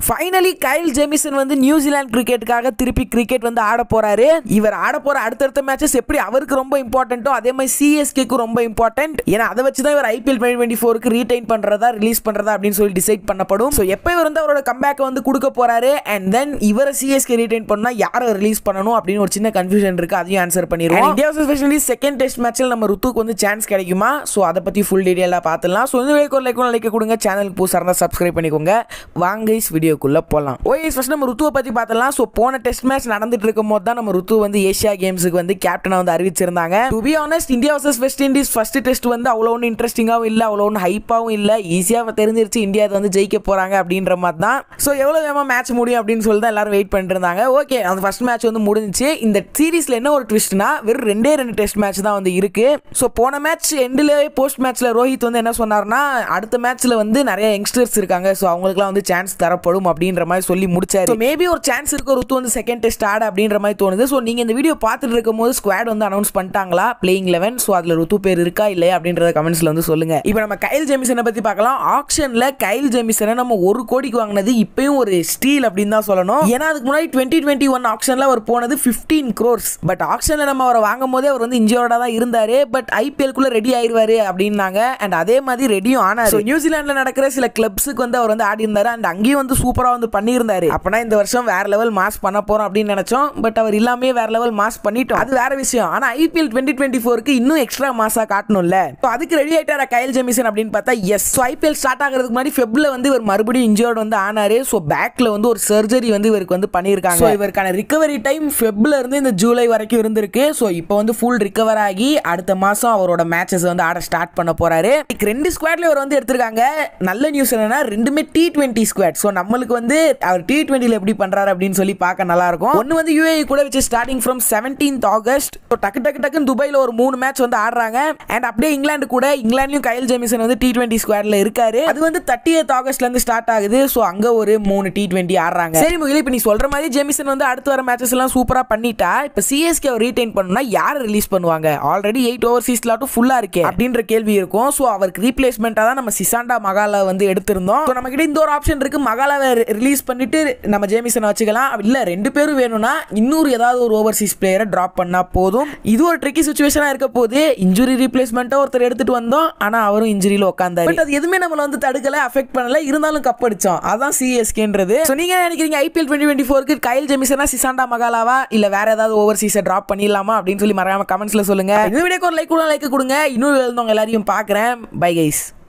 finally Kyle Jamieson வந்து New Zealand கிரிக்கெட்டுக்காக திருப்பி கிரிக்கெட் வந்து ஆட போறாரு இவர் ஆட போற அடுத்தடுத்த மேட்சஸ் எப்படி அவருக்கு ரொம்ப இம்பார்ட்டன்ட்டோ அதே மாதிரி சிஎஸ்கேக்கு ரொம்ப இம்பார்ட்டன்ட் ஏன்னா அதை வச்சு தான் இவர் ஐபிஎல் டுவெண்ட்டி டுவெண்ட்டி ஃபோருக்கு ரீடைன் பண்றதா ரிலீஸ் பண்றதா அப்படின்னு சொல்லி டிசைட் பண்ணப்படும் ஸோ எப்போ இவர் வந்து அவரோட கம்பேக் வந்து கொடுக்க போறாரு அண்ட் தென் இவரை சிஎஸ்கே ரீடைன் பண்ணா யாரை ரிலீஸ் பண்ணணும் அப்படின்னு ஒரு சின்ன கன்ஃபியூஷன் இருக்கு அதையும் ஆன்சர் பண்ணிடுவோம் இந்தியா ஸ்பெஷலி செகண்ட் டெஸ்ட் மேட்ச்ல நம்ம ருத்துக்கு வந்து சான்ஸ் கிடைக்குமா ஸோ அதை பத்தி ஃபுல் டீடைலாக பார்த்துலாம் ஸோ இந்த வீடியோக்கு ஒரு லைக் லைக் கொடுங்க சேனலுக்கு புதுசாக இருந்தால் சப்ஸ்கிரைப் பண்ணிக்கோங்க வாங்க இஸ் வீடியோக்குள்ள போகலாம் ஓகே ஃபர்ஸ்ட் நம்ம ருத்துவை பத்தி பார்த்தலாம் ஸோ போன டெஸ்ட் மேட்ச் நடந்துட்டு இருக்கும் போது தான் நம்ம ருத்து வந்து ஏஷியா கேம்ஸுக்கு வந்து கேப்டனா வந்து அறிவிச்சிருந்தாங்க to be honest India versus West Indies first test வந்து அவ்வளோ ஒன்றும் இன்ட்ரெஸ்டிங்காகவும் இல்லை அவ்வளோ ஒன்றும் ஹைப்பாகவும் இல்லை ஈஸியாக தெரிஞ்சிருச்சு இந்தியா இதை வந்து ஜெயிக்க போறாங்க அப்படின்ற மாதிரி தான் ஸோ எவ்வளோ வேகமாக மேட்ச் முடியும் அப்படின்னு சொல்லி தான் எல்லாரும் வெயிட் பண்ணிட்டு இருந்தாங்க ஓகே அந்த ஃபர்ஸ்ட் மேட்ச் வந்து முடிஞ்சுச்சு இந்த சீரீஸ்ல என்ன ஒரு ட்விஸ்ட்னா வெறும் ரெண்டே ரெண்டு டெஸ்ட் மேட்ச் தான் வந்து இருக்கு ஸோ போன மேட்ச் எண்டில் போஸ்ட் மேட்ச்ல ரோஹித் வந்து என்ன சொன்னார்னா அடுத்த மேட்ச்ல வந்து நிறைய யங்ஸ்டர்ஸ் இருக்காங்க ஸோ அவங்களுக்குலாம் வந்து சான்ஸ் தரப்படும் அப்படின்ற மாதிரி சொல்லி முடிச்சாரு மேபி ஒரு சான்ஸ் இருக்கு ருத்து வந்து செகண்ட் டெஸ்ட் ஆட அப்படின்ற மாதிரி தோணுது ஸோ நீங்க இந்த வீடியோ பார்த்துட்டு இருக்கும் போது ஸ்குவாட் வந்து அனௌன்ஸ் பண்ணிட்டாங்களா பிளேயிங் லெவன் ஸோ அதுல ருத்து பேர் இருக்கா இல்லையா அப்படின்றத கமெண்ட்ஸ்ல வந்து சொல்லுங்க இப்போ நம்ம கைல் ஜெமிசனை பத்தி பார்க்கலாம் ஆக்ஷன்ல கைல் ஜெமிசனை நம்ம ஒரு கோடிக்கு வாங்கினது இப்பயும் ஒரு ஸ்டீல் அப்படின்னு தான் சொல்லணும் ஏன்னா அதுக்கு முன்னாடி டுவெண்ட்டி டுவெண்ட்டி ஒன் ஆக்ஷன்ல அவர் போனது ஃபிஃப்டீன் க்ரோர்ஸ் பட் ஆக்ஷன்ல நம்ம அவரை வாங்கும் போதே அவர் வந்து இன்ஜியோட தான் இருந்தாரு பட் ஐபிஎல்குள்ள ரெடி ஆயிருவாரு அப்படின்னாங்க அண்ட் அதே மாதிரி ரெடியும் ஆனார் So, நியூசிலாந்துல நடக்கிற சில கிளப்ஸுக்கு வந்து அவர் வந்து ஆடி இருந்தாரு அண்ட் அங்கேயும் வந்து சூப்பரா வந்து பண்ணியிருந்தாரு அப்பனா இந்த வருஷம் வேற லெவல் மாஸ் பண்ண போறோம் அப்படின்னு நினைச்சோம் பட் அவர் இல்லாமே வேற லெவல் மாஸ் பண்ணிட்டோம் அது வேற விஷயம் ஆனா ஐபிஎல் டுவெண்ட்டி டுவெண்ட்டி ஃபோருக்கு இன்னும் எக்ஸ்ட்ரா மாசா காட்டணும்ல So, அதுக்கு ரெடி ஆயிட்டாரா கைல் ஜெமிசன் அப்படின்னு பார்த்தா எஸ் ஸோ ஐபிஎல் ஸ்டார்ட் ஆகிறதுக்கு முன்னாடி ஃபெப்ல வந்து இவர் மறுபடியும் இன்ஜோர்ட் வந்து ஆனாரு ஸோ பேக்ல வந்து ஒரு சர்ஜரி வந்து இவருக்கு வந்து பண்ணியிருக்காங்க So, இவருக்கான ரிகவரி டைம் ஃபெப்ல இருந்து இந்த ஜூலை வரைக்கும் இருந்திருக்கு ஸோ இப்போ வந்து ஃபுல் ரிகவர் ஆகி அடுத்த மாசம் அவரோட மேட்சஸ் வந்து ஆட ஸ்டார்ட் பண்ண போறாரு இன்னைக்கு ரெண்டு ஸ்குவாட்ல இவர் வந்து எடுத்திருக்காங்க நல்ல நியூஸ் என்னன்னா ரெண்டுமே டி டுவெண்ட்டி ஸ்குவாட் ஸோ நம்மளுக்கு வந்து அவர் டி டுவெண்ட்டில எப்படி பண்றாரு அப்படின்னு சொல்லி பார்க்க நல்லா இருக்கும் ஒன்னு வந்து யூஏ கூட வச்சு starting from seventeenth August so டக்கு டக்கு டக்குன்னு துபாயில ஒரு மூணு மேட்ச் வந்து ஆடுறாங்க அண்ட் அப்படியே இங்கிலாந்து கூட இங்கிலாந்துலயும் கைல் ஜெமிசன் வந்து டி டுவெண்ட்டி ஸ்குவாட்ல இருக்காரு அது வந்து தேர்ட்டி ஆகஸ்ட்ல இருந்து ஸ்டார்ட் ஆகுது ஸோ அங்க ஒரு மூணு டி டுவெண்ட்டி ஆடுறாங்க சரி முகில இப்போ நீ சொல்ற மாதிரி ஜெமிசன் வந்து அடுத்து வர மேட்சஸ் எல்லாம் சூப்பரா பண்ணிட்டா இப்போ சிஎஸ்கே ரீடைன் பண்ணணும்னா யார் ரிலீஸ் பண்ணுவாங்க ஆல்ரெடி எயிட் ஓவர்சீஸ் லாட்டும் ஃபுல்லா இருக்கே அப்படின்ற கேள்வி இருக்கும் ஸோ அவருக்கு ரீப்ளேஸ்மெண்ட்டாக தான் நம்ம சிசாண்டா மகாலா வந்து எடுத்திருந்தோம் ஸோ நம்ம கிட்ட இந்த ஒரு ஆப்ஷன் இருக்கு மகாலாவை ரிலீஸ் பண்ணிட்டு நம்ம ஜேமிசனை வச்சுக்கலாம் இல்ல ரெண்டு பேரும் வேணும்னா இன்னொரு ஏதாவது ஒரு ஓவர்சீஸ் பிளேயரை டிராப் பண்ணா போதும் இது ஒரு ட்ரிக்கி சுச்சுவேஷனா இருக்க போது இன்ஜுரி ரீப்ளேஸ்மெண்ட்டா ஒருத்தர் எடுத்துட்டு வந்தோம் ஆனா அவரும் இன்ஜுரியில உட்காந்தாரு பட் அது எதுவுமே நம்மள வந்து தடுக்கல அஃபெக்ட் பண்ணல இருந்தாலும் கப் அடிச்சோம் அதான் சிஎஸ்கேன்றது ஸோ நீங்க என்ன நினைக்கிறீங்க ஐபிஎல் டுவெண்ட்டி டுவெண்ட்டி ஃபோருக்கு கைல் ஜெமிசனா சிசாண்டா மகாலாவா இல்ல வேற ஏதாவது ஓவர்சீஸை டிராப் பண்ணிடலாமா அப்படின்னு சொல்லி மறக்காம கமெண்ட்ஸ்ல சொல்லுங்க இந்த வீடியோக்கு ஒரு லைக் கூட லைக் கொடுங்க இன்னும் எழுந்தவங்க எல்லாரையும் பார்க்குறேன் பை கைஸ்